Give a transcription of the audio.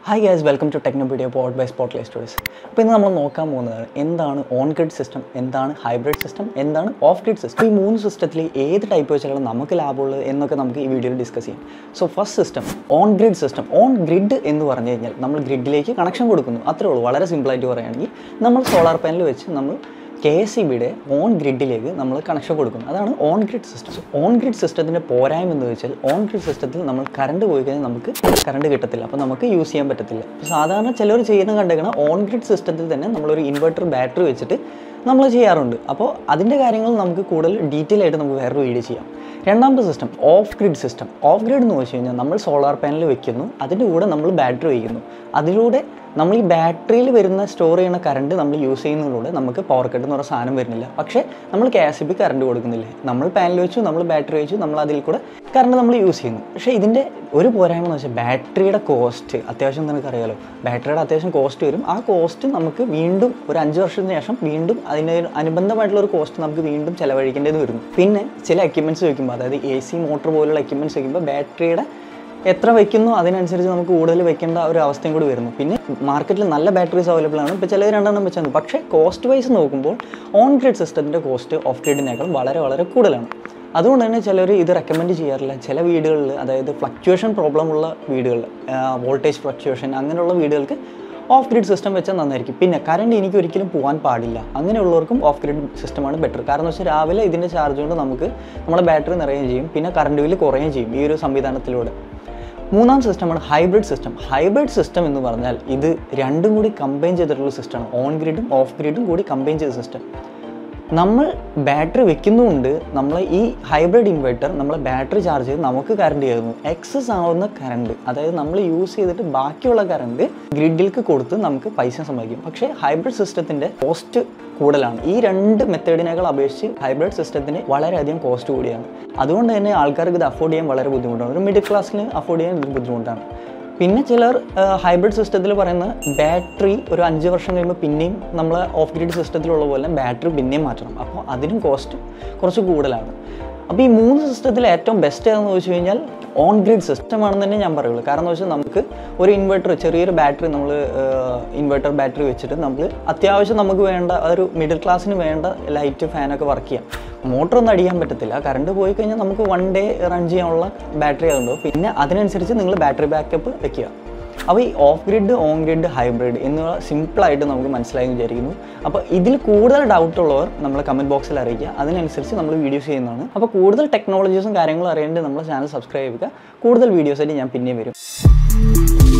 Hi guys welcome to Technopedia pod by spotlight stories അപ്പോൾ ഇന്ന് നമ്മൾ നോക്കാൻ പോകുന്നത് എന്താണ് ഓൺ ഗ്രിഡ് സിസ്റ്റം എന്താണ് ഹൈബ്രിഡ് സിസ്റ്റം എന്താണ് ഓഫ് ഗ്രിഡ് സിസ്റ്റം ഈ മൂന്ന് സിസ്റ്റത്തിൽ ഏത് ടൈപ്പ് വെച്ചാലാണ് നമുക്ക് ലാഭമുള്ളത് എന്നൊക്കെ നമുക്ക് ഈ വീഡിയോയിൽ ഡിസ്കസ് ചെയ്യാം so first system on grid system on grid എന്ന് പറഞ്ഞു കഴിഞ്ഞാൽ നമ്മൾ ഗ്രിഡിലേക്ക് കണക്ഷൻ കൊടുക്കുന്നു അത്രേ ഉള്ളൂ വളരെ സിമ്പിളായിട്ട് പറയുകയാണെങ്കിൽ നമ്മൾ സോളാർ പാനൽ വെച്ച് നമ്മൾ കെ എസ് ഇ ബിയുടെ ഓൺ ഗ്രിഡിലേക്ക് നമ്മൾ കണക്ഷൻ കൊടുക്കുന്നു അതാണ് on grid system on grid സിസ്റ്റത്തിൻ്റെ പോരായ്മ എന്ന് വെച്ചാൽ ഓൺ ഗ്രിഡ് സിസ്റ്റത്തിൽ നമ്മൾ കറണ്ട് പോയി കഴിഞ്ഞാൽ നമുക്ക് കറണ്ട് കിട്ടത്തില്ല അപ്പോൾ നമുക്ക് യൂസ് ചെയ്യാൻ പറ്റത്തില്ല അപ്പോൾ സാധാരണ ചിലർ ചെയ്യുന്ന കണ്ടേക്കണം ഓൺ ഗ്രിഡ് സിസ്റ്റത്തിൽ തന്നെ നമ്മളൊരു ഇൻവെർട്ടർ ബാറ്ററി വെച്ചിട്ട് നമ്മൾ ചെയ്യാറുണ്ട് അപ്പോൾ അതിൻ്റെ കാര്യങ്ങൾ നമുക്ക് കൂടുതൽ ഡീറ്റെയിൽ ആയിട്ട് നമുക്ക് വേറൊരു വീഡിയോ ചെയ്യാം രണ്ടാമത്തെ system off grid system off grid എന്ന് വെച്ച് കഴിഞ്ഞാൽ നമ്മൾ സോളാർ പാനൽ വെക്കുന്നു അതിൻ്റെ കൂടെ നമ്മൾ ബാറ്ററി വയ്ക്കുന്നു അതിലൂടെ നമ്മൾ ഈ ബാറ്ററിയിൽ വരുന്ന സ്റ്റോർ ചെയ്യുന്ന കറണ്ട് നമ്മൾ യൂസ് ചെയ്യുന്നതിലൂടെ നമുക്ക് പവർ കട്ട് എന്ന് പറയുന്ന സാധനം വരുന്നില്ല പക്ഷേ നമ്മൾ കെ എസ് ബി കറണ്ട് കൊടുക്കുന്നില്ലേ നമ്മൾ പാനൽ വെച്ചു നമ്മൾ ബാറ്ററി വെച്ചു നമ്മൾ അതിൽ കൂടെ കറണ്ട് നമ്മൾ യൂസ് ചെയ്യുന്നു പക്ഷേ ഇതിൻ്റെ ഒരു പോരായ്മ എന്ന് വെച്ചാൽ ബാറ്ററിയുടെ കോസ്റ്റ് അത്യാവശ്യം നിനക്ക് അറിയാലോ ബാറ്ററിയുടെ അത്യാവശ്യം കോസ്റ്റ് വരും ആ കോസ്റ്റ് നമുക്ക് വീണ്ടും ഒരു അഞ്ച് വർഷത്തിന് ശേഷം വീണ്ടും അതിന് അനുബന്ധമായിട്ടുള്ള ഒരു കോസ്റ്റ് നമുക്ക് വീണ്ടും ചിലവഴിക്കേണ്ടത് വരുന്നു പിന്നെ ചില എക്യുപ്മെൻറ്റ്സ് വെക്കുമ്പോൾ അതായത് എ സി മോട്ടോർ പോലുള്ള എക്യുപ്മെൻറ്റ്സ് വെക്കുമ്പോൾ ബാറ്ററിയുടെ എത്ര വെക്കുന്നു അതിനനുസരിച്ച് നമുക്ക് കൂടുതൽ വെക്കേണ്ട ഒരു അവസ്ഥയും കൂടി വരുന്നു പിന്നെ മാർക്കറ്റിൽ നല്ല ബാറ്ററീസ് അവൈലബിൾ ആണ് ഇപ്പോൾ ചിലത് രണ്ടെണ്ണം വെച്ചാൽ മതി. പക്ഷേ കോസ്റ്റ് വൈസ് നോക്കുമ്പോൾ ഓൺ ഗ്രിഡ് സിസ്റ്റത്തിൻ്റെ കോസ്റ്റ് ഓഫ് ഗ്രിഡിനേക്കാൾ വളരെ വളരെ കൂടുതലാണ് അതുകൊണ്ട് തന്നെ ചിലർ ഇത് റെക്കമെൻഡ് ചെയ്യാറില്ല ചില വീടുകളിൽ അതായത് ഫ്ലക്ച്വേഷൻ പ്രോബ്ലം ഉള്ള വീടുകളിൽ വോൾട്ടേജ് ഫ്ലക്ച്വേഷൻ അങ്ങനെയുള്ള വീടുകൾക്ക് ഓഫ് ഗ്രിഡ് സിസ്റ്റം വെച്ചാൽ നന്നായിരിക്കും പിന്നെ കറണ്ട് എനിക്ക് ഒരിക്കലും പോകാൻ പാടില്ല അങ്ങനെയുള്ളവർക്കും ഓഫ് ഗ്രിഡ് സിസ്റ്റമാണ് ബെറ്റർ കാരണം എന്ന് വെച്ചാൽ രാവിലെ ഇതിൻ്റെ ചാർജ് കൊണ്ട് നമുക്ക് നമ്മുടെ ബാറ്ററി നിറയുകയും ചെയ്യും പിന്നെ കറണ്ട് ബില്ല് കുറയുകയും ചെയ്യും ഈ ഒരു സംവിധാനത്തിലൂടെ മൂന്നാം സിസ്റ്റമാണ് ഹൈബ്രിഡ് സിസ്റ്റം ഹൈബ്രിഡ് സിസ്റ്റം എന്ന് പറഞ്ഞാൽ ഇത് രണ്ടും കൂടി കമ്പൈൻ ചെയ്തിട്ടുള്ള സിസ്റ്റമാണ് ഓൺ ഗ്രിഡും ഓഫ് ഗ്രിഡും കൂടി കമ്പൈൻ ചെയ്ത സിസ്റ്റം നമ്മൾ ബാറ്ററി വെക്കുന്നുമുണ്ട് നമ്മൾ ഈ ഹൈബ്രിഡ് ഇൻവെർട്ടർ നമ്മൾ ബാറ്ററി ചാർജ് ചെയ്ത് നമുക്ക് കറണ്ട് ചെയ്യുന്നു എക്സസ് ആവുന്ന കറണ്ട് അതായത് നമ്മൾ യൂസ് ചെയ്തിട്ട് ബാക്കിയുള്ള കറണ്ട് ഗ്രിഡിലേക്ക് കൊടുത്ത് നമുക്ക് പൈസ സമ്പാദിക്കും പക്ഷേ ഹൈബ്രിഡ് സിസ്റ്റത്തിൻ്റെ കോസ്റ്റ് കൂടുതലാണ് ഈ രണ്ട് മെത്തേഡിനേക്കാൾ അപേക്ഷിച്ച് ഹൈബ്രിഡ് സിസ്റ്റത്തിന് വളരെയധികം കോസ്റ്റ് കൂടിയാണ് അതുകൊണ്ട് തന്നെ ആൾക്കാർക്ക് ഇത് അഫോർഡ് ചെയ്യാൻ വളരെ ബുദ്ധിമുട്ടാണ് ഒരു മിഡിൽ ക്ലാസ്സിന് അഫോർഡ് ചെയ്യാൻ ഇത് ബുദ്ധിമുട്ടാണ് പിന്നെ ചിലർ ഹൈബ്രിഡ് സിസ്റ്റത്തിൽ പറയുന്ന ബാറ്ററി ഒരു അഞ്ച് വർഷം കഴിയുമ്പോൾ പിന്നെയും നമ്മൾ ഓഫ് ഗ്രിഡ് സിസ്റ്റത്തിലുള്ള പോലെ ബാറ്ററി പിന്നെയും മാറ്റണം അപ്പോൾ അതിനും കോസ്റ്റ് കുറച്ച് കൂടുതലാണ് അപ്പോൾ ഈ മൂന്ന് സിസ്റ്റത്തിൽ ഏറ്റവും ബെസ്റ്റ് ഏതെന്ന് ചോദിച്ചു കഴിഞ്ഞാൽ ഓൺ ഗ്രിഡ് സിസ്റ്റമാണെന്ന് തന്നെ ഞാൻ പറയുള്ളൂ കാരണം എന്ന് വെച്ചാൽ നമുക്ക് ഒരു ഇൻവെർട്ടർ ചെറിയൊരു ബാറ്ററി നമ്മൾ ഇൻവെർട്ടർ ബാറ്ററി വെച്ചിട്ട് നമ്മൾ അത്യാവശ്യം നമുക്ക് വേണ്ട ഒരു മിഡിൽ ക്ലാസ്സിന് വേണ്ട ലൈറ്റ് ഫാനൊക്കെ വർക്ക് ചെയ്യാം മോട്ടർ ഒന്നും അടിക്കാൻ പറ്റത്തില്ല കറണ്ട് പോയി കഴിഞ്ഞാൽ നമുക്ക് വൺ ഡേ റൺ ചെയ്യാനുള്ള ബാറ്ററി ആകുമ്പോൾ പിന്നെ അതിനനുസരിച്ച് നിങ്ങൾ ബാറ്ററി ബാക്കപ്പ് വെക്കുക അപ്പോൾ ഈ off grid on grid hybrid എന്നിവ സിമ്പിളായിട്ട് നമുക്ക് മനസ്സിലായി എന്ന് വിചാരിക്കുന്നു അപ്പോൾ ഇതിൽ കൂടുതൽ ഡൗട്ട് ഉള്ളവർ നമ്മൾ കമൻറ്റ് ബോക്സിൽ അറിയിക്കുക അതിനനുസരിച്ച് നമ്മൾ വീഡിയോസ് ചെയ്യുന്നതാണ് അപ്പോൾ കൂടുതൽ ടെക്നോളജീസും കാര്യങ്ങളും അറിയേണ്ടത് നമ്മുടെ ചാനൽ സബ്സ്ക്രൈബ് ചെയ്യുക കൂടുതൽ വീഡിയോസായിട്ട് ഞാൻ പിന്നെ വരും